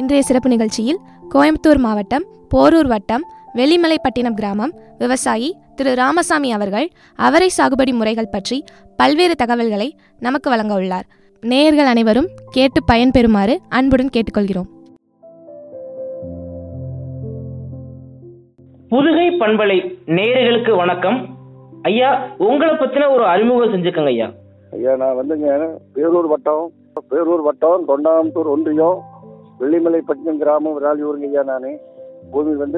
இன்றைய சிறப்பு நிகழ்ச்சியில் கோயம்புத்தூர் மாவட்டம் போரூர் வட்டம் வெள்ளிமலைப்பட்டினம் கிராமம் விவசாயி திரு ராமசாமி அவர்கள் அவரை சாகுபடி முறைகள் பற்றி பல்வேறு தகவல்களை நமக்கு வழங்க உள்ளார் நேயர்கள் அனைவரும் கேட்டு பயன்பெறுமாறு அன்புடன் கேட்டுக்கொள்கிறோம் புதுகை பண்பலை நேயர்களுக்கு வணக்கம் ஐயா உங்களை பத்தின ஒரு அறிமுகம் செஞ்சுக்கங்க ஐயா ஐயா நான் வந்துங்க பேரூர் வட்டம் பேரூர் வட்டம் தொண்டாமுத்தூர் ஒன்றியம் வெள்ளிமலைப்பட்டினம் கிராமம் விராலியூருங்க ஐயா நான் பூமி வந்து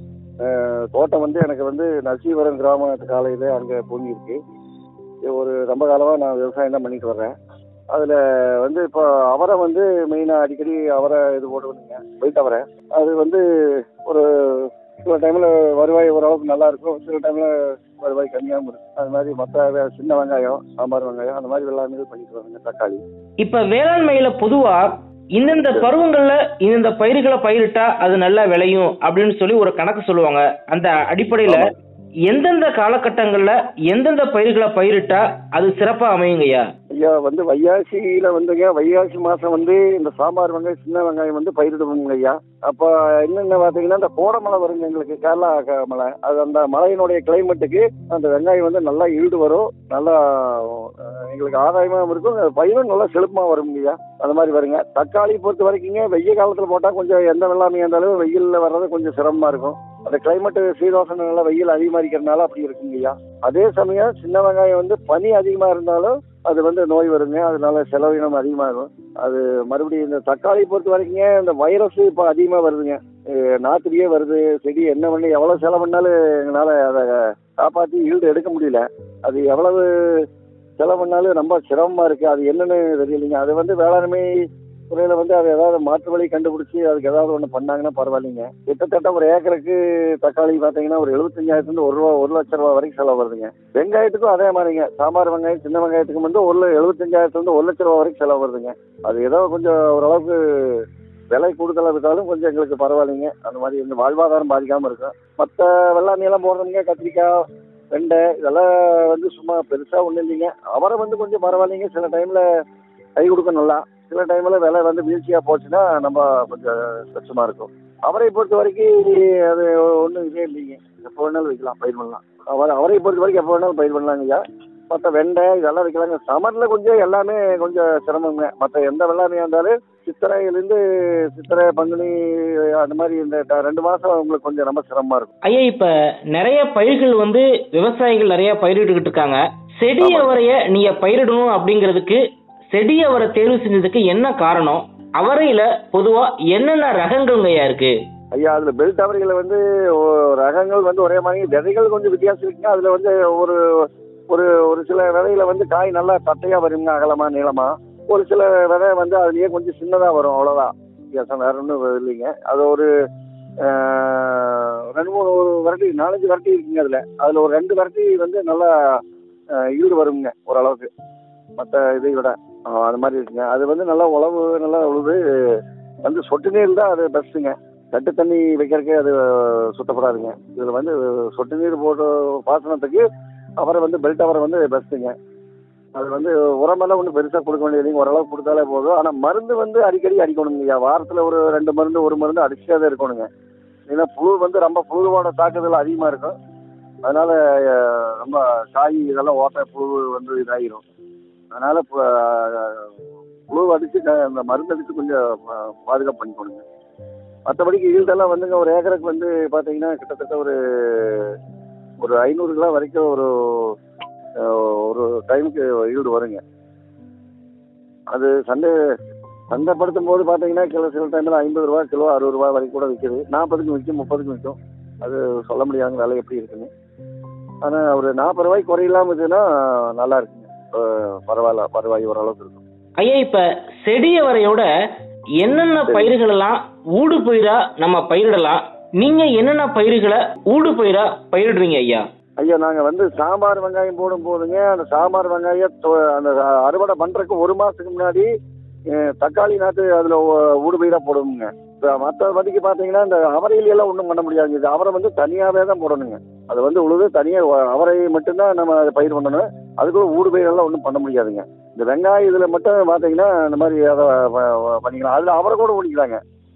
அஹ், தோட்டம் வந்து எனக்கு வந்து நரசீவரம் கிராம காலையில் அங்கே பூமி இருக்கு இது ஒரு ரொம்ப காலமாக நான் விவசாயம் தான் பண்ணிட்டு வர்றேன் அதில் வந்து இப்போ அவரை வந்து மெயினாக அடிக்கடி அவரை இது போடுவதுங்க போயிட்டு அவரை அது வந்து ஒரு சில டைமில் வருவாய் ஓரளவுக்கு நல்லா இருக்கும் சில டைமில் வருவாய் கம்மியாகவும் இருக்கும் அது மாதிரி மற்ற சின்ன வெங்காயம் சாம்பார் வெங்காயம் அந்த மாதிரி எல்லாமே பண்ணிட்டு வராங்க தக்காளி இப்ப வேளாண்மையில பொதுவா இந்தந்த பருவங்கள்ல இந்தந்த பயிர்களை பயிரிட்டா அது நல்லா விளையும் அப்படின்னு சொல்லி ஒரு கணக்கு சொல்லுவாங்க அந்த அடிப்படையில எந்தெந்த காலகட்டங்கள்ல எந்தெந்த பயிர்களை பயிரிட்டா அது சிறப்பா அமையுங்க ஐயா ஐயா வந்து வையாசியில வந்துங்க வையாசி மாசம் வந்து இந்த சாம்பார் வெங்காயம் சின்ன வெங்காயம் வந்து பயிரிடுவோங்க ஐயா அப்போ என்னென்ன பார்த்தீங்கன்னா இந்த கோடமலை வருங்க எங்களுக்கு கேரளா க- மலை அது அந்த மலையினுடைய கிளைமேட்டுக்கு அந்த வெங்காயம் வந்து நல்லா ஈடு வரும் நல்லா அஹ், எங்களுக்கு ஆதாயமாகவும் இருக்கும் அது பயிரும் நல்லா செழுப்பமாக வருங்க ஐயா அந்த மாதிரி வருங்க தக்காளி பொறுத்த வரைக்குங்க வெய்ய காலத்தில் போட்டால் கொஞ்சம் எந்த வெள்ளாமையாக இருந்தாலும் வெயிலில் வர்றது கொஞ்சம் சிரமமாக இருக்கும் அந்த கிளைமேட்டு சீதோஷம் நல்லா வெயில் அதிகமாக இருக்கிறதுனால அப்படி இருக்குங்க ஐயா அதே சமயம் சின்ன வெங்காயம் வந்து பனி அதிகமாக இருந்தாலும் அது வந்து நோய் வருங்க அதனால செலவினம் அதிகமாகும் அது மறுபடியும் இந்த தக்காளி பொறுத்த வரைக்குங்க இந்த வைரஸ் இப்போ அதிகமாக வருதுங்க அஹ் நாத்துலயே வருது செடி என்ன பண்ணி எவ்வளோ செலவு பண்ணாலும் எங்களால் அதை காப்பாற்றி ஈல்டு எடுக்க முடியல அது எவ்வளவு செலவு பண்ணாலும் ரொம்ப சிரமமாக இருக்குது அது என்னன்னு தெரியலைங்க அது வந்து வேளாண்மை துறையில் வந்து அது ஏதாவது மாற்று வழி கண்டுபிடிச்சி அதுக்கு ஏதாவது ஒன்று பண்ணாங்கன்னா பரவாயில்லைங்க கிட்டத்தட்ட ஒரு ஏக்கருக்கு தக்காளி பார்த்தீங்கன்னா ஒரு எழுபத்தஞ்சாயிரத்துலேருந்து ஒரு ரூபா ஒரு லட்ச ரூபா வரைக்கும் செலவு வருதுங்க வெங்காயத்துக்கும் அதே மாதிரிங்க சாம்பார் வெங்காயம் சின்ன வெங்காயத்துக்கு வந்து ஒரு எழுபத்தஞ்சாயிரத்துலேருந்து ஒரு லட்ச ரூபா வரைக்கும் செலவு வருதுங்க அது ஏதோ கொஞ்சம் ஓரளவுக்கு விலை கூடுதலாக இருந்தாலும் கொஞ்சம் எங்களுக்கு பரவாயில்லைங்க அந்த மாதிரி இந்த வாழ்வாதாரம் பாதிக்காமல் இருக்கும் மற்ற வெள்ளாமையெல்லாம் போடுறதுங்க கத்திரிக்காய் வெண்டை இதெல்லாம் வந்து சும்மா பெருசாக ஒன்றும் இல்லைங்க அவரை வந்து கொஞ்சம் பரவாயில்லைங்க சில டைமில் கை கொடுக்கும் நல்லா சில டைமில் விலை வந்து வீழ்ச்சியாக போச்சுன்னா நம்ம கொஞ்சம் கஷ்டமாக இருக்கும் அவரை பொறுத்த வரைக்கும் அது ஒன்றும் இதே இல்லைங்க எப்போ வேணாலும் வைக்கலாம் பயிர் பண்ணலாம் அவரை அவரை பொறுத்த வரைக்கும் எப்போ வேணாலும் பயிர் பண்ணலாங்க ஐயா மற்ற வெண்டை இதெல்லாம் வைக்கலாங்க சம்மரில் கொஞ்சம் எல்லாமே கொஞ்சம் சிரமங்க மற்ற எந்த வெள்ளாமையாக இருந்தாலும் சித்திரையிலேருந்து சித்திரை பங்குனி அந்த மாதிரி இந்த ட- ரெண்டு மாதம் உங்களுக்கு கொஞ்சம் ரொம்ப சிரமமாக இருக்கும் ஐயா இப்ப நிறைய பயிர்கள் வந்து விவசாயிகள் நிறைய பயிரிட்டுக்கிட்டு இருக்காங்க செடி ஆமா. அவரைய நீங்க பயிரிடணும் அப்படிங்கிறதுக்கு செடி அவரை தேர்வு செஞ்சதுக்கு என்ன காரணம் அவரையில பொதுவா என்னென்ன ரகங்கள்ங்க ஐயா இருக்கு ஐயா அதில் பெல்ட் அவரையில் வந்து ஒ- ரகங்கள் வந்து ஒரே மாதிரி விதைகள் கொஞ்சம் வித்தியாசம் இருக்குங்க அதில் வந்து ஒரு ஒரு ஒரு சில விதையில வந்து காய் நல்லா தட்டையாக வருங்க அகலமாக நீளமாக ஒரு சில விதை வந்து அதுலேயே கொஞ்சம் சின்னதாக வரும் அவ்வளோதான் வித்தியாசம் வேற ஒன்றும் இல்லைங்க அது ஒரு ஆஹ், ரெண்டு மூணு ஒரு வெரைட்டி நாலஞ்சு வெரைட்டி இருக்குங்க அதில் அதில் ஒரு ரெண்டு வெரைட்டி வந்து நல்லா ஆஹ், ஈடு வருங்க ஓரளவுக்கு மற்ற இதை விட ஆஹ், அது மாதிரி இருக்குங்க அது வந்து நல்லா உழவு நல்லா உழுது வந்து சொட்டு நீர் தான் அது பெஸ்ட்டுங்க தட்டு தண்ணி வைக்கிறதுக்கு அது சுத்தப்படாதுங்க இதில் வந்து சொட்டு நீர் போட்டு பாசனத்துக்கு அவரை வந்து பெல்ட் அவரை வந்து பெஸ்ட்டுங்க அது வந்து உரமெல்லாம் ஒன்றும் பெருசாக கொடுக்க வேண்டியது ஓரளவுக்கு கொடுத்தாலே போதும் ஆனால் மருந்து வந்து அடிக்கடி அடிக்கணுங்க ஐயா வாரத்தில் ஒரு ரெண்டு மருந்து ஒரு மருந்து அடிச்சுட்டே தான் இருக்கணுங்க ஏன்னா புழு வந்து ரொம்ப புழுவோட தாக்குதல் அதிகமாக இருக்கும் அதனால் ரொம்ப காய் இதெல்லாம் ஓட்ட புழு வந்து இதாகிரும் அதனால் இப்போ புழு அடித்து அந்த மருந்து அடித்து கொஞ்சம் பா- பாதுகாப்பு பண்ணிக்கணுங்க மற்றபடிக்கு ஈல்டெல்லாம் வந்துங்க ஒரு ஏக்கருக்கு வந்து பார்த்தீங்கன்னா கிட்டத்தட்ட ஒரு ஒரு ஐநூறு கிலோ வரைக்கும் ஒரு அஹ், ஒரு டைமுக்கு ஈல்டு வருங்க அது சண்டே சந்தைப்படுத்தும் போது பார்த்தீங்கன்னா கிலோ சில டைமில் ஐம்பது ரூபா கிலோ அறுபது ரூபா வரைக்கும் கூட விற்கிது நாற்பதுக்கு விற்கும் முப்பதுக்கு விற்கும் அது சொல்ல முடியாதுங்க விலை எப்படி இருக்குன்னு ஆனால் ஒரு நாற்பது ரூபாய்க்கு குறையில்லாமல் இருந்ததுன்னா நல்லா இருக்குங்க அஹ், பரவாயில்ல பரவாயி ஓரளவுக்கு இருக்கும் ஐயா இப்ப செடி அவரையோட என்னென்ன பயிர்கள் எல்லாம் ஊடு பயிரா நம்ம பயிரிடலாம் நீங்க என்னென்ன பயிர்களை ஊடு பயிரா பயிரிடுறீங்க ஐயா ஐயா நாங்கள் வந்து சாம்பார் வெங்காயம் போடும் போதுங்க அந்த சாம்பார் வெங்காயம் தொ- அந்த அறுவடை பண்ணுறதுக்கு ஒரு மாதத்துக்கு முன்னாடி அஹ், தக்காளி நாற்று அதில் ஊடுபயிராக போடுவோங்க இப்போ மற்றபடிக்கு பார்த்தீங்கன்னா இந்த அவரையில எல்லாம் ஒன்றும் பண்ண முடியாது இது அவரை வந்து தனியாகவே தான் போடணுங்க அது வந்து உழுது தனியாக அவரை மட்டும்தான் நம்ம அதை பயிர் பண்ணணும் அதுக்குள்ள ஊடுபயிரெல்லாம் ஒன்றும் பண்ண முடியாதுங்க இந்த வெங்காயம் இதில் மட்டும் பார்த்தீங்கன்னா இந்த மாதிரி அதை ப- ப- பண்ணிக்கலாம் அதில் அவரை கூட ஊனிக்கலாங்க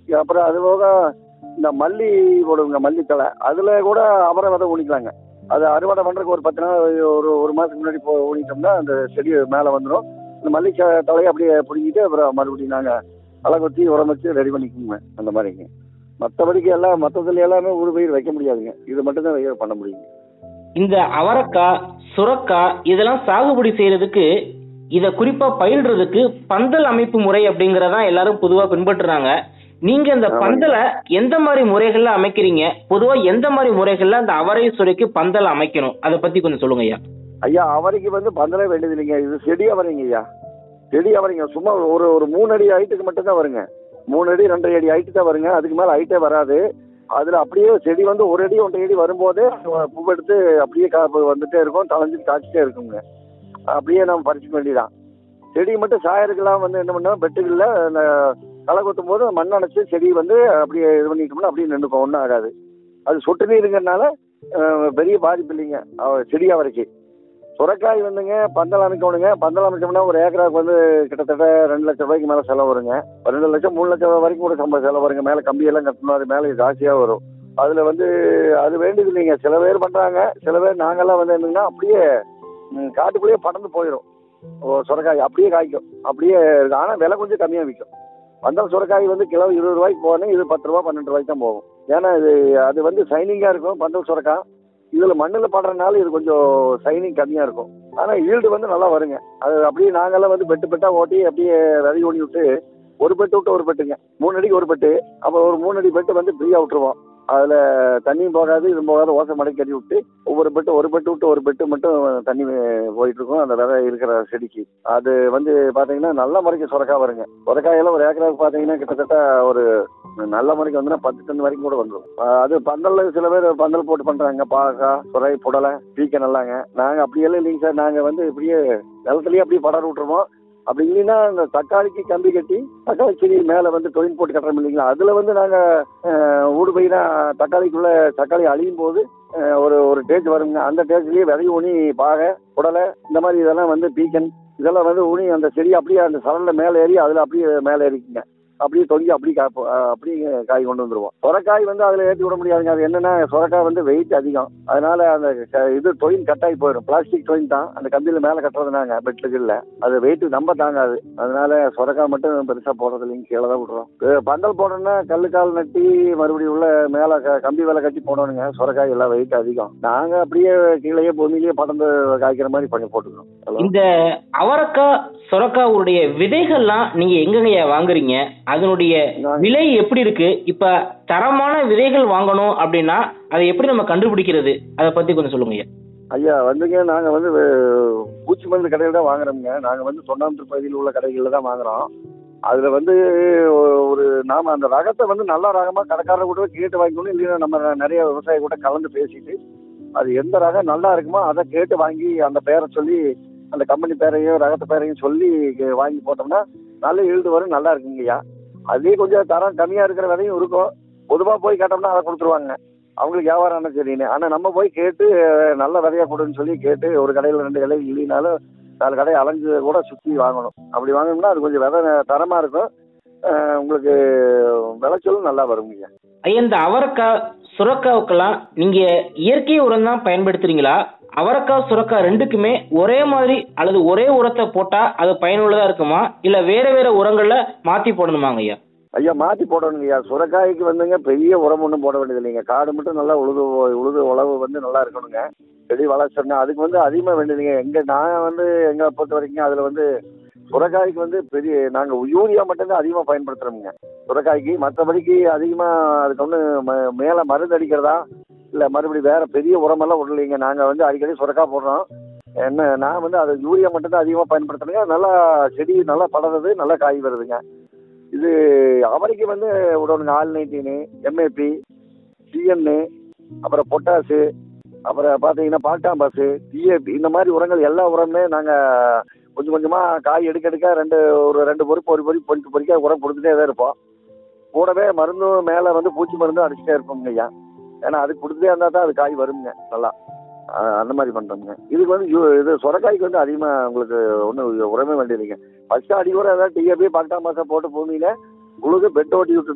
அப்புறம் அது போக இந்த மல்லி போடுவோங்க மல்லித்தலை அதில் கூட அவரை விதை ஊனிக்கலாங்க அது அறுவடை பண்ணுறதுக்கு ஒரு பத்து நாள் ஒரு ஒரு மாதத்துக்கு முன்னாடி போ ஊனிட்டோம்னா அந்த செடி மேலே வந்துடும் இந்த மல்லி க- தலையை அப்படியே பிடிங்கிட்டு அப்புறம் மறுபடியும் நாங்கள் களை கொத்தி உரம் வச்சு ரெடி பண்ணிக்குங்க அந்த மாதிரிங்க மற்றபடிக்கு எல்லாம் மற்றதுல எல்லாமே ஒரு பயிர் வைக்க முடியாதுங்க இது மட்டும் தான் வைக்க பண்ண முடியுங்க இந்த அவரைக்காய் சுரக்காய் இதெல்லாம் சாகுபடி செய்யறதுக்கு இத குறிப்பா பயிரிடுறதுக்கு பந்தல் அமைப்பு முறை அப்படிங்கறதான் எல்லாரும் பொதுவா பின்பற்றுறாங்க நீங்க இந்த ஆமாங்க. பந்தலை எந்த மாதிரி முறைகள்ல அமைக்கிறீங்க பொதுவா எந்த மாதிரி முறைகள்ல அந்த அவரை சுரைக்கு பந்தல் அமைக்கணும் அதை பத்தி கொஞ்சம் சொல்லுங்க ஐயா ஐயா அவரைக்கு வந்து பந்தலே வேண்டியது இல்லைங்க இது செடி அவரைங்க ஐயா செடி அவரைங்க சும்மா ஒரு ஒரு மூணு அடி ஹைட்டுக்கு மட்டும்தான் வருங்க மூணு அடி ரெண்டரை அடி ஹைட்டு தான் வருங்க அதுக்கு மேலே ஹைட்டே வராது அதில் அப்படியே செடி வந்து ஒரு அடி ஒன்றரை அடி வரும்போது பூவெடுத்து அப்படியே கா வந்துட்டே இருக்கும் தளைஞ்சு காய்ச்சிட்டே இருக்குங்க அப்படியே நம்ம பறிச்சுக்க வேண்டியதான் செடி மட்டும் சாயருக்கெல்லாம் வந்து என்ன பண்ணோம் பெட்டுகளில் இந்த களை கொத்தும் போது மண் அணைச்சி செடி வந்து அப்படியே இது பண்ணிட்டோம்னா அப்படியே நின்றுக்கும் ஒன்றும் ஆகாது அது சொட்டு நீருங்கிறனால அஹ், பெரிய பாதிப்பு இல்லைங்க அஹ், செடி அவரைக்கு சுரக்காய் வந்துங்க பந்தல் அமைக்கணுங்க பந்தல் அமைச்சோம்னா ஒரு ஏக்கராவுக்கு வந்து கிட்டத்தட்ட ரெண்டு லட்சம் ரூபாய்க்கு மேலே செலவு வருங்க ஒரு ரெண்டு லட்சம் மூணு லட்சம் ரூபாய் வரைக்கும் கூட சம்ப செலவு வருங்க மேலே கம்பியெல்லாம் கட்டணும் அது மேலே ஜாஸ்தியாக வரும் அதில் வந்து அது வேண்டியது இல்லைங்க சில பேர் பண்ணுறாங்க சில பேர் நாங்கெல்லாம் வந்து என்னங்கன்னா அப்படியே ம், காட்டுக்குள்ளேயே படர்ந்து போயிடும் ஓ சுரக்காய் அப்படியே காய்க்கும் அப்படியே ஆனால் விலை கொஞ்சம் கம்மியாக விற்கும் பந்தல் சுரக்காய் வந்து கிலோ இருபது ரூபாய்க்கு போகணும் இது பத்து ரூபா பன்னெண்டு ரூபாய்க்கு தான் போகும் ஏன்னா இது அது வந்து சைனிங்காக இருக்கும் பந்தல் சுரக்காய் இதில் மண்ணில் படுறதுனால இது கொஞ்சம் சைனிங் கம்மியாக இருக்கும் ஆனால் ஈல்டு வந்து நல்லா வருங்க அது அப்படியே நாங்கெல்லாம் வந்து பெட்டு பெட்டாக ஓட்டி அப்படியே விதை ஓடி விட்டு ஒரு பெட்டு விட்டு ஒரு பெட்டுங்க மூணு அடிக்கு ஒரு பெட்டு அப்போ ஒரு மூணு அடி பெட்டு வந்து ஃப்ரீயாக விட்டுருவோம் அதில் தண்ணியும் போகாது இதுவும் போகாது ஓசை மடக்கி கட்டி விட்டு ஒவ்வொரு பெட்டு ஒரு பெட்டு விட்டு ஒரு பெட்டு மட்டும் தண்ணி போயிட்டு இருக்கும் அந்த விதை இருக்கிற செடிக்கு அது வந்து பார்த்தீங்கன்னா நல்ல முறைக்கு சுரக்காய் வருங்க சுரக்காயெல்லாம் ஒரு ஏக்கராவுக்கு பார்த்தீங்கன்னா கிட்டத்தட்ட ஒரு நல்ல முறைக்கு வந்துன்னா பத்து டன் வரைக்கும் கூட வந்துடும் அது பந்தல்ல சில பேர் பந்தல் போட்டு பண்றாங்க பாகக்காய் சுரை புடலை பீக்க நல்லாங்க நாங்க அப்படியெல்லாம் இல்லைங்க சார் நாங்க வந்து இப்படியே நிலத்துலயே அப்படியே படர விட்டுருவோம் அப்படி இல்லைன்னா இந்த தக்காளிக்கு கம்பி கட்டி தக்காளி செடி மேலே வந்து தொழில் போட்டு கட்டுறோம் இல்லைங்களா அதில் வந்து நாங்கள் ஊடு பயிரா தக்காளிக்குள்ள தக்காளி அழியும் போது அஹ், ஒரு ஒரு டேஜ் வருங்க அந்த டேஜ்லேயே விதை ஊனி பாகை புடலை இந்த மாதிரி இதெல்லாம் வந்து பீக்கன் இதெல்லாம் வந்து ஊனி அந்த செடி அப்படியே அந்த சரலில் மேலே ஏறி அதில் அப்படியே மேலே ஏறிக்குங்க அப்படியே தொங்கி அப்படியே காய் போ- அஹ் அப்படியே காய் கொண்டு வந்துருவோம் சொரக்காய் வந்து அதில் ஏற்றி விட முடியாதுங்க அது என்னன்னா சொரக்காய் வந்து வெயிட் அதிகம் அதனால அந்த க- இது டொயின் கட்டாகி போயிடும் பிளாஸ்டிக் டொயின் தான் அந்த கம்பியில் மேலே கட்டுறதுனாங்க பெட்லுக்குள்ள அது வெயிட் நம்ம தாங்காது அதனால சொரக்காய் மட்டும் பெருசாக போடுறது இல்லைங்க கீழே தான் விடுறோம் அஹ் பந்தல் போடணும்னா கல்லு கால் நட்டி மறுபடியும் உள்ள மேலே க கம்பி வேலை கட்டி போடணுங்க சொரக்காய் எல்லாம் வெயிட் அதிகம் நாங்கள் அப்படியே கீழேயே பூமியிலேயே படர்ந்து காய்க்கிற மாதிரி பண்ணி போட்டுக்கிறோம் ஹலோ இந்த அவரைக்காய் சுரக்காவுடைய விதைகள்லாம் நீங்க எங்கங்கய்யா வாங்குறீங்க அதனுடைய நான் விலை எப்படி இருக்கு இப்ப தரமான விதைகள் வாங்கணும் அப்படின்னா அதை எப்படி நம்ம கண்டுபிடிக்கிறது அதை பத்தி கொஞ்சம் சொல்லுங்க ஐயா ஐயா வந்துங்க நாங்கள் வந்து அஹ், பூச்சி மருந்து கடையில் தான் வாங்குறோமுங்க நாங்கள் வந்து தொண்டாமுத்தூர் பகுதியில் உள்ள கடைகளில் தான் வாங்குறோம் அதில் வந்து ஒ- ஒரு நாம் அந்த ரகத்தை வந்து நல்ல ரகமாக கடைக்காரர் கூட கேட்டு வாங்கிக்கணும் இல்லைன்னா நம்ம நிறைய விவசாயி கூட கலந்து பேசிட்டு அது எந்த ரகம் நல்லா இருக்குமோ அதை கேட்டு வாங்கி அந்த பேரை சொல்லி அந்த கம்பெனி பேரையும் ரகத்து பேரையும் சொல்லி கே- வாங்கி போட்டோம்னா நல்ல ஈல்டு வரும் நல்லா இருக்குங்கய்யா அதே கொஞ்சம் தரம் கம்மியாக இருக்கிற விதையும் இருக்கும் பொதுவாக போய் கேட்டோம்னா அதை கொடுத்துருவாங்க அவங்களுக்கு வியாபாரம் என்ன சரின்னு ஆனால் நம்ம போய் கேட்டு அஹ், நல்ல விதையா கொடுன்னு சொல்லி கேட்டு ஒரு கடையில் ரெண்டு கடை இல்லைனாலும் நாலு கடையை அலைஞ்சு கூட சுற்றி வாங்கணும் அப்படி வாங்கணும்னா அது கொஞ்சம் விதை தரமாக இருக்கும் அஹ், உங்களுக்கு விளைச்சலும் நல்லா வருங்க ஐயா இந்த அவரைக்காய் சுரக்காவுக்கெல்லாம் நீங்க இயற்கை உரம் தான் பயன்படுத்துறீங்களா அவரைக்காய் சுரக்காய் ரெண்டுக்குமே ஒரே மாதிரி அல்லது ஒரே உரத்தை போட்டா அது பயனுள்ளதா இருக்குமா இல்ல வேற வேற உரங்கள்ல மாத்தி போடணுமாங்க ஐயா ஐயா மாற்றி போடணுங்க ஐயா சுரக்காய்க்கு வந்துங்க பெரிய உரம் ஒன்றும் போட வேண்டியது இல்லைங்க காடு மட்டும் நல்லா உழுது உழுது உழவு வந்து நல்லா இருக்கணுங்க செடி வளர்ச்சோம்னா அதுக்கு வந்து அதிகமாக வேண்டியதுங்க எங்க நான் வந்து எங்களை பொறுத்த வரைக்கும் அதில் வந்து சுரக்காய்க்கு வந்து பெரிய நாங்கள் யூரியா மட்டும்தான் அதிகமாக பயன்படுத்துகிறோமுங்க சுரக்காய்க்கு மற்றபடிக்கு அதிகமாக அதுக்கு ஒன்று மேலே மருந்து அடிக்கிறதா இல்லை மறுபடி வேற பெரிய உரமெல்லாம் விடலைங்க நாங்கள் வந்து அடிக்கடி சுரக்காய் போடுறோம் என்ன நான் வந்து அது யூரியா மட்டும்தான் அதிகமாக பயன்படுத்துறேங்க நல்லா செடி நல்லா படருது நல்லா காய் வருதுங்க இது அவரைக்கு வந்து விடணுங்க ஆல் நைன்டீனு எம்ஏபி சிஎன்னு அப்புறம் பொட்டாசு அப்புறம் பார்த்தீங்கன்னா பால்டாம்பாஸு டிஏபி இந்த மாதிரி உரங்கள் எல்லா உரமுமே நாங்கள் கொஞ்சம் கொஞ்சமாக காய் எடுக்க எடுக்க ரெண்டு ஒரு ரெண்டு பொறுப்பு ஒரு பொறி பொறிக்க பொறிக்க உரம் கொடுத்துட்டே தான் இருப்போம் கூடவே மருந்தும் மேலே வந்து பூச்சி மருந்தும் அடிச்சுட்டே இருப்போம்ங்க ஐயா ஏன்னா அது கொடுத்துட்டே இருந்தால் தான் அது காய் வருங்க நல்லா அஹ் அந்த மாதிரி பண்ணுறோமுங்க இதுக்கு வந்து யூ- இது சுரக்காய்க்கு வந்து அதிகமாக உங்களுக்கு ஒன்றும் உரமே வேண்டியதுங்க ஃபஸ்ட்டு அடி கூட ஏதாவது டிஏபி பால்டாம்பாஸை போட்டு பூமியில் உழுது பெட் ஓட்டி விட்டுட்டு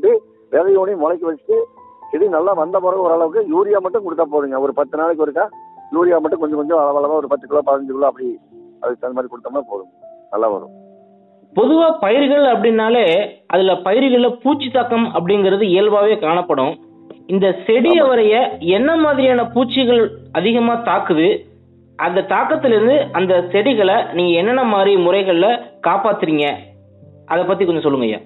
விதையோனி முளைக்க வச்சுட்டு செடி நல்லா வந்த பிறகு ஓரளவுக்கு யூரியா மட்டும் கொடுத்தா போதுங்க ஒரு பத்து நாளைக்கு ஒருக்கா யூரியா மட்டும் கொஞ்சம் கொஞ்சம் அளவளவா ஒரு பத்து கிலோ பதினஞ்சு கிலோ அப்படி அதுக்கு தகுந்த மாதிரி கொடுத்தோம்னா போதும் நல்லா வரும் பொதுவா பயிர்கள் அப்படின்னாலே அதுல பயிர்கள்ல பூச்சி தாக்கம் அப்படிங்கிறது இயல்பாவே காணப்படும் இந்த செடி அவரைய என்ன மாதிரியான பூச்சிகள் அதிகமா தாக்குது அந்த தாக்கத்திலிருந்து அந்த செடிகளை நீங்க என்னென்ன மாதிரி முறைகள்ல காப்பாத்துறீங்க அதை பத்தி கொஞ்சம் சொல்லுங்க ஐயா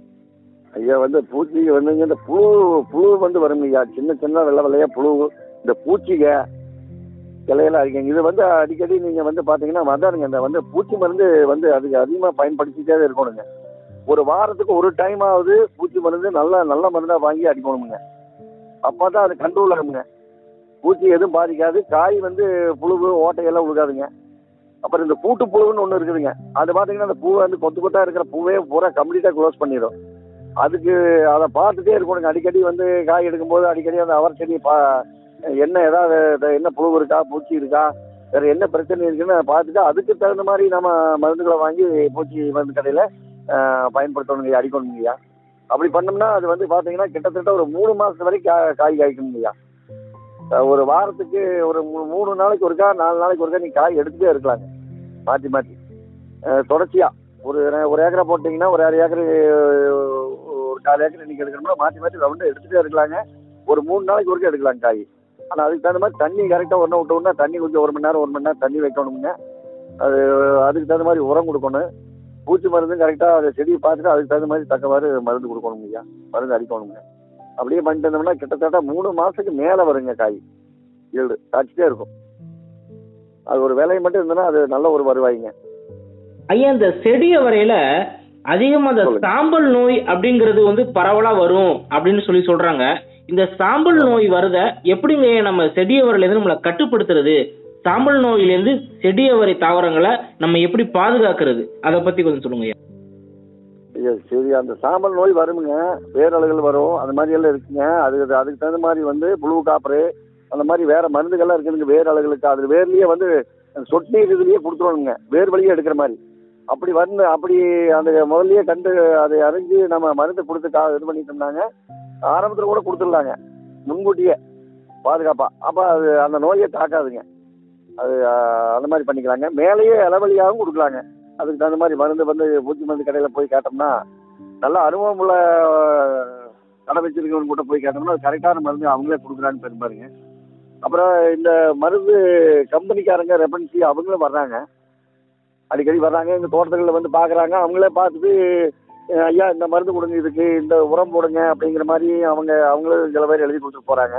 ஐயா வந்து பூச்சி வந்துங்க இந்த புழு புழு வந்து வருங்க ஐயா சின்ன சின்ன வெள்ளை வெள்ளையா புழு இந்த பூச்சிக இலையெல்லாம் அடிக்கங்க இது வந்து அடிக்கடி நீங்க வந்து பாத்தீங்கன்னா வந்தாருங்க இந்த வந்து பூச்சி மருந்து வந்து அதுக்கு அதிகமா பயன்படுத்திட்டே இருக்கணுங்க ஒரு வாரத்துக்கு ஒரு டைம் ஆகுது பூச்சி மருந்து நல்ல நல்ல மருந்தா வாங்கி அடிக்கணுமுங்க அப்பதான் அது கண்ட்ரோல் ஆகுங்க பூச்சி எதுவும் பாதிக்காது காய் வந்து புழு ஓட்டையெல்லாம் விழுகாதுங்க அப்புறம் இந்த பூட்டு புழுன்னு ஒன்று இருக்குதுங்க அது பார்த்தீங்கன்னா அந்த பூ வந்து கொத்து கொத்தா இருக்கிற பூவே பூரா கம்ப்ளீட்டாக க்ளோஸ் பண்ணிடும் அதுக்கு அதை பார்த்துட்டே இருக்கணுங்க அடிக்கடி வந்து காய் எடுக்கும்போது அடிக்கடி அந்த அவர் செடி பா என்ன ஏதாவது இது என்ன புழு இருக்கா பூச்சி இருக்கா வேற என்ன பிரச்சனை இருக்குன்னு பார்த்துட்டு அதுக்கு தகுந்த மாதிரி நம்ம மருந்துகளை வாங்கி பூச்சி மருந்து கடையில் பயன்படுத்தணுங்க அடிக்கணுங்கய்யா அப்படி பண்ணோம்னா அது வந்து பார்த்தீங்கன்னா கிட்டத்தட்ட ஒரு மூணு மாதம் வரைக்கும் கா- காய் காய்க்கணுங்கய்யா அஹ் ஒரு வாரத்துக்கு ஒரு மூ- மூணு நாளைக்கு ஒருக்கா நாலு நாளைக்கு ஒருக்கா நீங்கள் காய் எடுத்துகிட்டே இருக்கலாங்க மாற்றி மாற்றி தொடர்ச்சியாக ஒரு ஒரு ஏக்கரை போட்டிங்கன்னா ஒரு அரை ஏக்கர் ஒரு கால் ஏக்கர் இன்னைக்கு எடுக்கணும்னா மாற்றி மாற்றி ரவுண்டு எடுத்துகிட்டே இருக்கலாங்க ஒரு மூணு நாளைக்கு ஒருக்கா எடுக்கலாங்க காய் ஆனால் அதுக்கு தகுந்த மாதிரி தண்ணி கரெக்டாக ஒன்று விட்டோம்னா தண்ணி கொஞ்சம் ஒரு மணி நேரம் ஒரு மணி நேரம் தண்ணி வைக்கணுங்க அது அதுக்கு தகுந்த மாதிரி உரம் கொடுக்கணும் பூச்சி மருந்தும் கரெக்டாக அதை செடியை பார்த்துட்டு அதுக்கு தகுந்த மாதிரி தக்கவாறு மருந்து கொடுக்கணுங்க ஐயா மருந்து அடிக்கணுங்க அப்படியே பண்ணிட்டு இருந்தோம்னா கிட்டத்தட்ட மூணு மாதத்துக்கு மேலே வருங்க காய் ஈல்டு காய்ச்சிட்டே இருக்கும் அது ஒரு விலை மட்டும் இருந்ததுன்னா அது நல்ல ஒரு வருவாய்ங்க ஐயா இந்த செடி அவரையில அதிகமா இந்த சொல்லுங்க. சாம்பல் நோய் அப்படிங்கிறது வந்து பரவலா வரும் அப்படின்னு சொல்லி சொல்றாங்க இந்த சாம்பல் நோய் வரத எப்படிங்க நம்ம செடியவரையில இருந்து நம்மளை கட்டுப்படுத்துறது சாம்பல் நோயிலிருந்து செடியவரை தாவரங்களை நம்ம எப்படி பாதுகாக்கிறது அதை பத்தி கொஞ்சம் சொல்லுங்க ஐயா ஐயா, சரி அந்த சாம்பல் நோய் வருமுங்க வேரழுகள் வரும் அந்த மாதிரி எல்லாம் இருக்குங்க அது அது- அதுக்கு தகுந்த மாதிரி வந்து புழு காப்பரு அந்த மாதிரி வேற மருந்துகள்லாம் இருக்குதுங்க வேர் அழுகளுக்கு அது வேர்லயே வந்து சொட்டு நீர் இதுலயே கொடுத்துருவானுங்க வேர் வழியே எடுக்கிற மாதிரி அப்படி வந்து அப்படி அந்த முதல்லயே கண்டு அதை அறிஞ்சு நம்ம மருந்து கொடுத்து கா இது பண்ணிட்டோம்னாங்க ஆரம்பத்தில் கூட கொடுத்துடலாங்க முன்கூட்டியே பாதுகாப்பா அப்போ அது அந்த நோயை தாக்காதுங்க அது ஆஹ், அந்த மாதிரி பண்ணிக்கலாங்க மேலேயே இளவழியாகவும் கொடுக்கலாங்க அதுக்கு தகுந்த மாதிரி மருந்து வந்து பூச்சி மருந்து கடையில் போய் கேட்டோம்னா நல்ல அனுபவம் உள்ள ஆஹ், கடை வச்சிருக்கவங்க கூட போய் கேட்டோம்னா கரெக்டான மருந்து அவங்களே கொடுக்குறான்னு பெரும்பாருங்க அப்புறம் இந்த மருந்து கம்பெனிக்காரங்க ரெஃபரன்சி அவங்களும் வர்றாங்க அடிக்கடி வர்றாங்க எங்கள் தோட்டத்துகளில் வந்து பார்க்குறாங்க அவங்களே பார்த்துட்டு அஹ், ஐயா இந்த மருந்து கொடுங்க இதுக்கு இந்த உரம் போடுங்க அப்படிங்கிற மாதிரி அவங்க அவங்களும் சில பேர் எழுதி கொடுத்துட்டு போகிறாங்க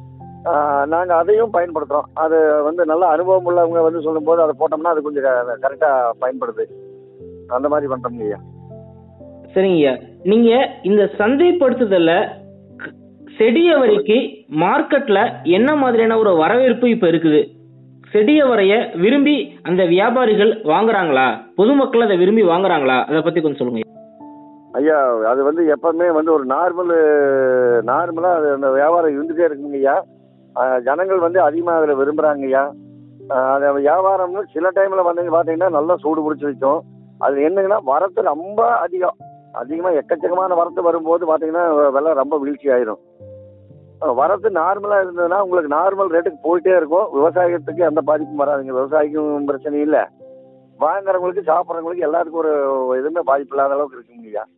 நாங்கள் அதையும் பயன்படுத்துகிறோம் அது வந்து நல்ல அனுபவம் உள்ளவங்க வந்து சொல்லும்போது அதை போட்டோம்னா அது கொஞ்சம் கரெக்டாக பயன்படுது அந்த மாதிரி பண்ணுறோங்க ஐயா சரிங்க ஐயா நீங்க இந்த சந்தைப்படுத்துதல்ல க- செடியவரைக்கு மார்க்கெட்ல என்ன மாதிரியான ஒரு வரவேற்பு இப்ப இருக்குது செடியவரைய விரும்பி அந்த வியாபாரிகள் வாங்குறாங்களா பொதுமக்கள் அதை விரும்பி வாங்குறாங்களா அதை பத்தி கொஞ்சம் சொல்லுங்க ஐயா. ஐயா அது வந்து எப்பவுமே வந்து ஒரு நார்மல் நார்மலாக அது அந்த வியாபாரம் இருந்துகிட்டே இருக்குங்க ஐயா அஹ், ஜனங்கள் வந்து அதிகமாக அதில் விரும்புகிறாங்க ஐயா அஹ், அது வியாபாரம்னு சில டைமில் வந்து பார்த்தீங்கன்னா நல்லா சூடு பிடிச்சி வச்சோம் அது என்னங்கன்னா வரத்து ரொம்ப அதிகம் அதிகமாக எக்கச்சக்கமான வரத்து வரும்போது பார்த்தீங்கன்னா விலை ரொம்ப வீழ்ச்சி ஆயிரும் அஹ், வரத்து நார்மலாக இருந்ததுன்னா உங்களுக்கு நார்மல் ரேட்டுக்கு போயிட்டே இருக்கும் விவசாயத்துக்கு எந்த பாதிப்பும் வராதுங்க விவசாயிக்கும் பிரச்சனை இல்லை வாங்குறவங்களுக்கு சாப்பிட்றவங்களுக்கு எல்லாத்துக்கும் ஒரு எதுவுமே பாதிப்பு இல்லாத அளவுக்கு இருக்குங்க ஐயா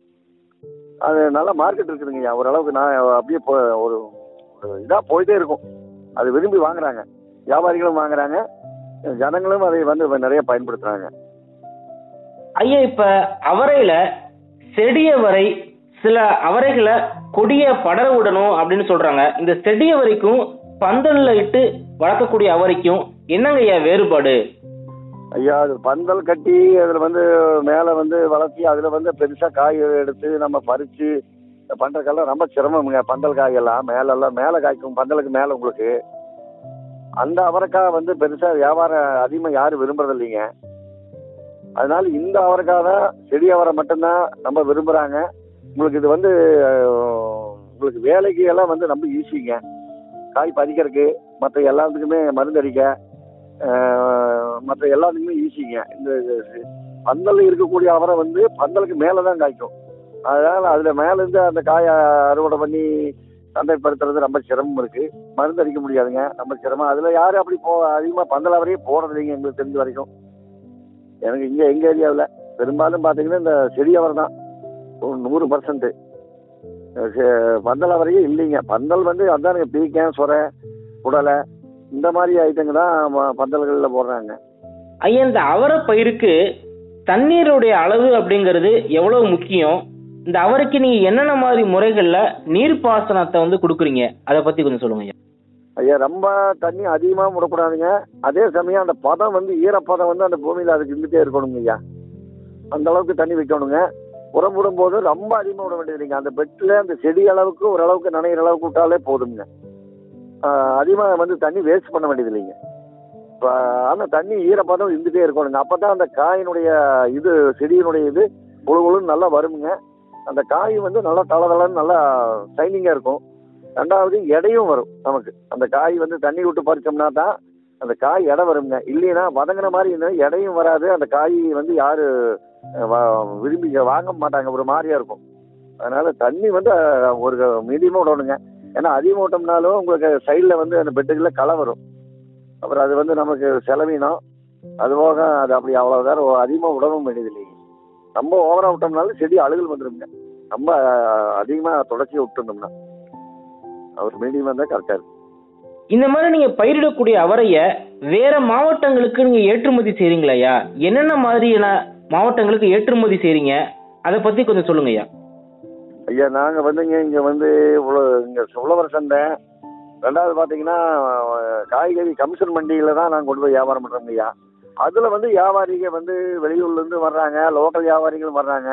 அது நல்ல மார்க்கெட் இருக்குதுங்க ஐயா ஓரளவுக்கு நான் அப்படியே போ ஒரு இதாக போயிட்டே இருக்கும் அது விரும்பி வாங்குறாங்க வியாபாரிகளும் வாங்குறாங்க ஜனங்களும் அதை வந்து நிறைய பயன்படுத்துறாங்க ஐயா இப்ப அவரையில செடியவரை சில அவரைகளை கொடிய படர விடணும் அப்படின்னு சொல்றாங்க இந்த செடியவரைக்கும் பந்தல்ல இட்டு வளர்க்கக்கூடிய அவரைக்கும் என்னங்க ஐயா வேறுபாடு ஐயா அது பந்தல் கட்டி அதில் வந்து மேலே வந்து வளர்த்தி அதில் வந்து பெருசாக காய் எடுத்து நம்ம பறித்து பண்ணுறதுக்கெல்லாம் ரொம்ப சிரமமுங்க பந்தல் காயெல்லாம் மேலெல்லாம் மேலே காய்க்கும் பந்தலுக்கு மேலே உங்களுக்கு அந்த அவரைக்காய் வந்து பெருசாக வியாபாரம் அதிகமாக யாரும் விரும்புறது இல்லைங்க அதனால இந்த அவரைக்காய் தான் செடி அவரை மட்டும்தான் நம்ம விரும்புகிறாங்க உங்களுக்கு இது வந்து அஹ், உங்களுக்கு வேலைக்கு எல்லாம் வந்து ரொம்ப ஈஸிங்க காய் பறிக்கிறதுக்கு மற்ற எல்லாத்துக்குமே மருந்து அடிக்க மற்ற எல்லாத்துக்குமே ஈஸிங்க இந்த இது- பந்தல் இருக்கக்கூடிய அவரை வந்து பந்தலுக்கு மேலே தான் காய்க்கும் அதனால அதுல மேல இருந்து அந்த காயை அறுவடை பண்ணி சந்தைப்படுத்துறது ரொம்ப சிரமம் இருக்கு மருந்து அடிக்க முடியாதுங்க ரொம்ப சிரமம் அதுல யாரும் அப்படி போ அதிகமா பந்தலாவரையே போறது இல்லைங்க எங்களுக்கு தெரிஞ்ச வரைக்கும் எனக்கு இங்க எங்க ஏரியாவில் பெரும்பாலும் பாத்தீங்கன்னா இந்த செடியவர் தான் ஒரு நூறு பர்சன்ட் பந்தல் அவரையே இல்லைங்க பந்தல் வந்து அதானுங்க பீக்கன் சொரை குடலை இந்த மாதிரி ஐட்டங்க தான் ம- பந்தல்களில் போடுறாங்க ஐயா இந்த அவரை பயிருக்கு தண்ணீருடைய அளவு அப்படிங்கிறது எவ்வளவு முக்கியம் இந்த அவரைக்கு நீங்க என்னென்ன மாதிரி முறைகள்ல நீர்ப்பாசனத்தை வந்து கொடுக்குறீங்க அதை பத்தி கொஞ்சம் சொல்லுங்க ஐயா ஐயா ரொம்ப தண்ணி அதிகமாக விடக்கூடாதுங்க அதே சமயம் அந்த பதம் வந்து ஈரப்பதம் வந்து அந்த பூமியில் அதுக்கு இருந்துகிட்டே இருக்கணுங்க ஐயா அந்த அளவுக்கு தண்ணி வைக்கணுங்க உரம் விடும்போது ரொம்ப அதிகமாக விட வேண்டியதில்லைங்க அந்த பெட்டில் அந்த செடி அளவுக்கு ஓரளவுக்கு நனைகிற அளவுக்கு விட்டாலே போதுங்க அதிகமாக வந்து தண்ணி வேஸ்ட் பண்ண வேண்டியது இல்லைங்க இப்போ ஆனால் தண்ணி ஈரப்பதம் இருந்துகிட்டே இருக்கணுங்க அப்போ தான் அந்த காயினுடைய இது செடியினுடைய இது குழு குழுன்னு நல்லா வருங்க அந்த காய் வந்து நல்லா தளதளன்னு நல்லா ஷைனிங்காக இருக்கும் ரெண்டாவது எடையும் வரும் நமக்கு அந்த காய் வந்து தண்ணி விட்டு பறிச்சோம்னா தான் அந்த காய் எடை வருங்க இல்லைன்னா வதங்கின மாதிரி இருந்தா எடையும் வராது அந்த காய் வந்து யாரு அஹ், வா- விரும்பி வாங்க மாட்டாங்க ஒரு மாதிரியா இருக்கும் அதனால தண்ணி வந்து அஹ், ஒரு மீடியமாக விடணுங்க ஏன்னா அதிகமாக விட்டோம்னாலும் உங்களுக்கு சைடில் வந்து அந்த பெட்டுகளில் களை வரும் அப்புறம் அது வந்து நமக்கு செலவினம் அது போக அது அப்படி அவ்வளோ நேரம் அதிகமாக விடவும் வேண்டியது இல்லைங்க ரொம்ப ஓவராக விட்டோம்னாலும் செடி அழுகல் வந்துருங்க ரொம்ப அதிகமாக தொடர்ச்சியாக விட்டுருந்தோம்னா அவர் மீடியமாக இருந்தால் கரெக்டாக இருக்கும் இந்த மாதிரி நீங்க பயிரிடக்கூடிய அவரைய வேற மாவட்டங்களுக்கு நீங்க ஏற்றுமதி செய்றீங்களா ஐயா என்னென்ன மாதிரியான மாவட்டங்களுக்கு ஏற்றுமதி செய்றீங்க அதை பத்தி கொஞ்சம் சொல்லுங்க ஐயா ஐயா நாங்கள் வந்துங்க இங்கே வந்து இவ்வளோ இங்கே உழவர் சந்தை ரெண்டாவது பார்த்தீங்கன்னா அஹ், காய்கறி கமிஷன் மண்டியில் தான் நாங்கள் கொண்டு போய் வியாபாரம் பண்ணுறோங்க ஐயா அதில் வந்து வியாபாரிங்க வந்து வெளியூர்லேருந்து வர்றாங்க லோக்கல் வியாபாரிகள் வர்றாங்க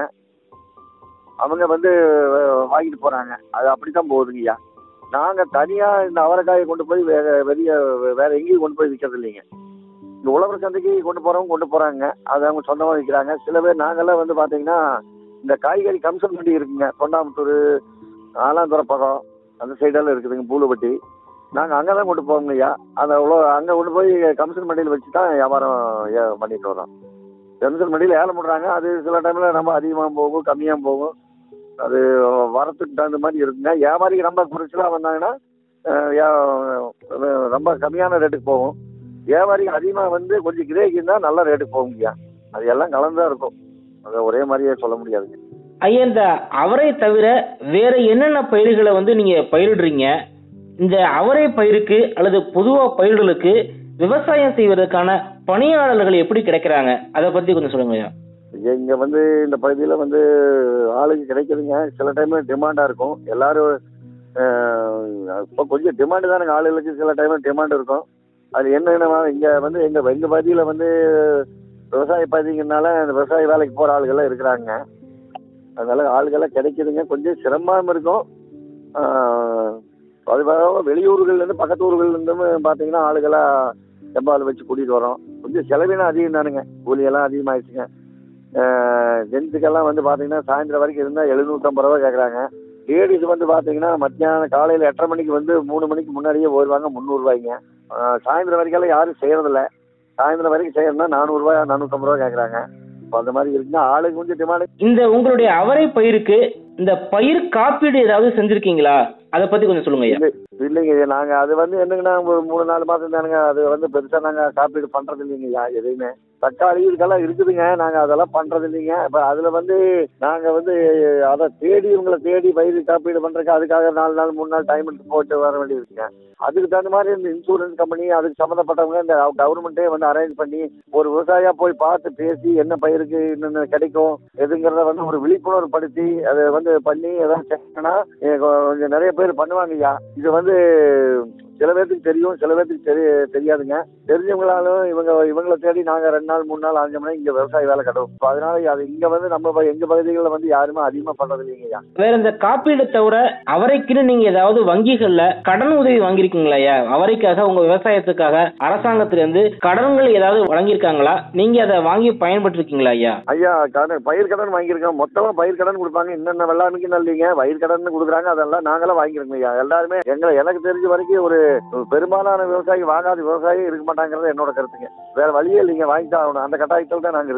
அவங்க வந்து அஹ், வாங்கிட்டு போகிறாங்க அது அப்படி தான் போகுதுங்க ஐயா நாங்கள் தனியாக இந்த அவரைக்காயை கொண்டு போய் வேற வெளிய வேற எங்கேயும் கொண்டு போய் விற்கிறது இல்லைங்க இந்த உழவர் சந்தைக்கு கொண்டு போகிறவங்க கொண்டு போகிறாங்க அது அவங்க சொந்தமாக விற்கிறாங்க சில பேர் நாங்கெல்லாம் வந்து பார்த்தீங்கன்னா இந்த காய்கறி கமிஷன் மண்டி இருக்குங்க தொண்டாமுத்தூர் ஆலாந்துறை பக்கம் அந்த சைடெல்லாம் இருக்குதுங்க பூலுப்பட்டி நாங்கள் அங்கே தான் கொண்டு போவோங்க ஐயா அந்த உழோ அங்கே கொண்டு போய் கமிஷன் மண்டியில் வச்சு தான் வியாபாரம் ஏ- பண்ணிட்டு வரோம் கமிஷன் மண்டியில் ஏலம் போடுறாங்க அது சில டைமில் ரொம்ப அதிகமாக போகும் கம்மியாக போகும் அது வரத்துக்கு தகுந்த மாதிரி இருக்குங்க வியாபாரிக்கு ரொம்ப குறைச்சலாக வந்தாங்கன்னா அஹ், வியா- ரொம்ப கம்மியான ரேட்டுக்கு போகும் வியாபாரிக்கு அதிகமாக வந்து கொஞ்சம் கிரேக்கு இருந்தால் நல்ல ரேட்டுக்கு போகுங்கய்யா அது எல்லாம் கலந்து தான் இருக்கும் அதை ஒரே மாதிரியே சொல்ல முடியாதுங்க ஐயா இந்த அவரை தவிர வேற என்னென்ன பயிர்களை வந்து நீங்க பயிரிடுறீங்க இந்த அவரை பயிருக்கு அல்லது பொதுவா பயிர்களுக்கு விவசாயம் செய்வதற்கான பணியாளர்கள் எப்படி கிடைக்கிறாங்க அதை பத்தி கொஞ்சம் சொல்லுங்க ஐயா இங்க வந்து இந்த பகுதியில் வந்து ஆளுங்க கிடைக்குதுங்க சில டைம்ல டிமாண்டாக இருக்கும் எல்லாரும் இப்போ கொஞ்சம் டிமாண்டு தானே ஆளுகளுக்கு சில டைம்ல டிமாண்ட் இருக்கும் அது என்னென்ன இங்கே வந்து எங்கள் எங்கள் பகுதியில் வந்து விவசாய பகுதிங்கனால இந்த விவசாய வேலைக்கு போகிற ஆளுகள்லாம் இருக்கிறாங்க அதனால ஆளுகள்லாம் கிடைக்குதுங்க கொஞ்சம் சிரமமாக இருக்கும் ஆஹ், அது போக வெளியூர்கள்லேருந்து பக்கத்து ஊர்கள்லேருந்தும் பார்த்தீங்கன்னா ஆளுகளாக செம்பால் வச்சு கூட்டிகிட்டு வரோம் கொஞ்சம் செலவினம் அதிகம் தானுங்க கூலியெல்லாம் அதிகமாகிடுச்சுங்க ஜென்ஸுக்கெல்லாம் வந்து பார்த்தீங்கன்னா சாயந்தரம் வரைக்கும் இருந்தால் எழுநூற்றம்பது ரூபா கேட்குறாங்க லேடிஸ் வந்து பார்த்தீங்கன்னா மத்தியானம் காலையில் எட்டரை மணிக்கு வந்து மூணு மணிக்கு முன்னாடியே போயிடுவாங்க முந்நூறுரூவாய்ங்க சாயந்தரம் வரைக்கும் யாரும் செய்கிறதில்ல சாயந்தரம் வரைக்கும் செய்யணும்னா நானூறுரூவா நானூற்றம்பது ரூபா கேட்குறாங்க இப்போ அந்த மாதிரி இருக்குன்னா ஆளுக்கு கொஞ்சம் டிமாண்டு இந்த உங்களுடைய அவரை பயிருக்கு இந்த பயிர் காப்பீடு ஏதாவது செஞ்சிருக்கீங்களா அதை பத்தி கொஞ்சம் சொல்லுங்க ஐயா இல்லைங்க இது நாங்கள் அது வந்து என்னங்கன்னா ஒரு மூணு நாலு மாதம் தானுங்க அது வந்து பெருசாக நாங்கள் காப்பீடு பண்ணுறது இல்லைங்கய்யா எதையுமே தக்காளி இதுக்கெல்லாம் இருக்குதுங்க நாங்கள் அதெல்லாம் பண்ணுறது இல்லைங்க இப்போ அதில் வந்து நாங்கள் வந்து அதை தேடி இவங்களை தேடி பயிர் காப்பீடு பண்ணுறதுக்கு அதுக்காக நாலு நாள் மூணு நாள் டைம் எடுத்து போட்டு வர வேண்டியது இருக்குங்க அதுக்கு தகுந்த மாதிரி இந்த இன்சூரன்ஸ் கம்பெனி அதுக்கு சம்மந்தப்பட்டவங்க இந்த கவர்மெண்ட்டே வந்து அரேஞ்ச் பண்ணி ஒரு விவசாயியா போய் பார்த்து பேசி என்ன பயிருக்கு என்னென்ன கிடைக்கும் எதுங்கிறத வந்து ஒரு விழிப்புணர்வு படுத்தி அதை வந்து பண்ணி எதாவது செக்னா கொஞ்சம் நிறைய பேர் பண்ணுவாங்க ஐயா இது வந்து சில பேர்த்துக்கு தெரியும் சில பேர்த்துக்கு தெரிய தெரியாதுங்க தெரிஞ்சவங்களாலும் இவங்க இவங்களை தேடி நாங்கள் ரெண்டு நாள் மூணு நாள் அஞ்சு மணி இங்கே விவசாய வேலை கட்டுவோம் இப்போ அதனால அது இங்கே வந்து நம்ம ப- எங்க பகுதிகளில் வந்து யாருமே அதிகமாக பண்ணுறது இல்லைங்க ஐயா வேற இந்த காப்பீடு தவிர அவரைக்குன்னு நீங்க ஏதாவது வங்கிகள்ல கடன் உதவி வாங்கியிருக்கீங்களா ஐயா அவரைக்காக உங்க விவசாயத்துக்காக அரசாங்கத்துல இருந்து கடன்கள் ஏதாவது வழங்கியிருக்காங்களா நீங்க அதை வாங்கி பயன்பட்டிருக்கீங்களா ஐயா ஐயா கடன் பயிர் கடன் வாங்கியிருக்கோம் மொத்தமாக பயிர் கடன் கொடுப்பாங்க என்னென்ன வெள்ளாமைக்கு நல்லீங்க பயிர் கடன் கொடுக்குறாங்க அதெல்லாம் நாங்களாம் வாங்கியிருக்கோம் ஐயா எல்லாருமே எங்களை எனக்கு தெரிஞ்ச வரைக்கும் ஒரு பெரும்பாலான விவசாயி வாங்காத விவசாயி இருக்க மாட்டாங்கிறது என்னோட கருத்துங்க வேற வழியே இல்லைங்க வாங்கி தான் ஆகணும் அந்த கட்டாயத்தில் தான் நாங்கள் இருக்கிறோம்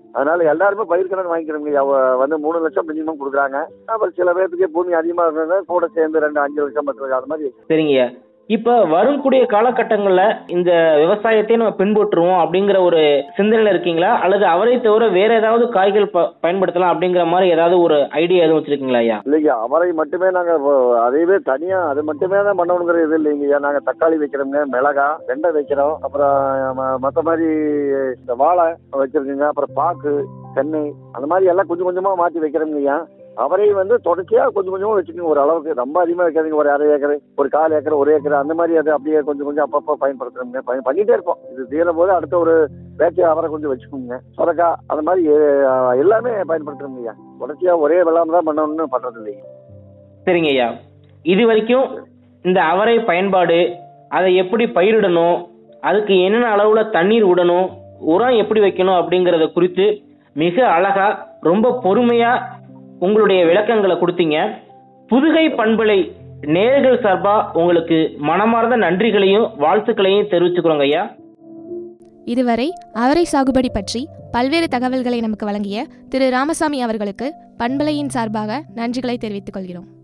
அதனால எல்லாருமே பயிர் கடன் வாங்கிக்கிறோங்க ஐயா அவ- வந்து மூணு லட்சம் மினிமம் கொடுக்குறாங்க அப்புறம் சில பேர்த்துக்கு பூமி அதிகமாக இருக்கிறவங்க கூட சேர்ந்து ரெண்டு அஞ்சு லட்சம் பத்து லட்சம் அது மாதிரி சரிங்கய்யா இப்போ வரக்கூடிய காலகட்டங்களில் இந்த விவசாயத்தை நம்ம பின்பற்றுவோம் அப்படிங்கிற ஒரு சிந்தனையில் இருக்கீங்களா அல்லது அவரை தவிர வேற ஏதாவது காய்கள் ப பயன்படுத்தலாம் அப்படிங்கிற மாதிரி ஏதாவது ஒரு ஐடியா எதுவும் வச்சிருக்கீங்களா ஐயா இல்லைங்க அவரை மட்டுமே நாங்கள் அதையவே தனியாக அது மட்டுமே தான் பண்ணணுங்கிற இது இல்லைங்கய்யா நாங்கள் தக்காளி வைக்கிறோங்க மிளகா வெண்டை வைக்கிறோம் அப்புறம் மற்ற மாதிரி இந்த வாழை வச்சிருக்கோங்க அப்புறம் பாக்கு தென்னை அந்த மாதிரி எல்லாம் கொஞ்சம் கொஞ்சமாக மாற்றி வைக்கிறோங்கய்யா அவரை வந்து தொடர்ச்சியாக கொஞ்சம் கொஞ்சமாக வச்சுக்கோங்க ஒரு அளவுக்கு ரொம்ப அதிகமாக வைக்காதீங்க ஒரு அரை ஏக்கர் ஒரு கால் ஏக்கர் ஒரு ஏக்கர் அந்த மாதிரி அதை அப்படியே கொஞ்சம் கொஞ்சம் அப்பப்போ பயன்படுத்துறோங்க பயன் பண்ணிகிட்டே இருப்போம் இது தீரும் போது அடுத்த ஒரு வேட்கை அவரை கொஞ்சம் வச்சுக்கோங்க சொரக்காய் அந்த மாதிரி அஹ், எல்லாமே பயன்படுத்துறோங்கய்யா தொடர்ச்சியாக ஒரே வெள்ளாமல் தான் பண்ணணும்னு பண்ணுறது இல்லைங்க சரிங்க ஐயா இது வரைக்கும் இந்த அவரை பயன்பாடு அதை எப்படி பயிரிடணும் அதுக்கு என்னென்ன அளவில் தண்ணீர் விடணும் உரம் எப்படி வைக்கணும் அப்படிங்கிறத குறித்து மிக அழகா ரொம்ப பொறுமையா உங்களுடைய விளக்கங்களை கொடுத்தீங்க புதுகை பண்பலை நேர்கள் சார்பா உங்களுக்கு மனமார்ந்த நன்றிகளையும் வாழ்த்துக்களையும் தெரிவிச்சுக்கிறோங்க ஐயா இதுவரை அவரை சாகுபடி பற்றி பல்வேறு தகவல்களை நமக்கு வழங்கிய திரு ராமசாமி அவர்களுக்கு பண்பலையின் சார்பாக நன்றிகளை தெரிவித்துக் கொள்கிறோம்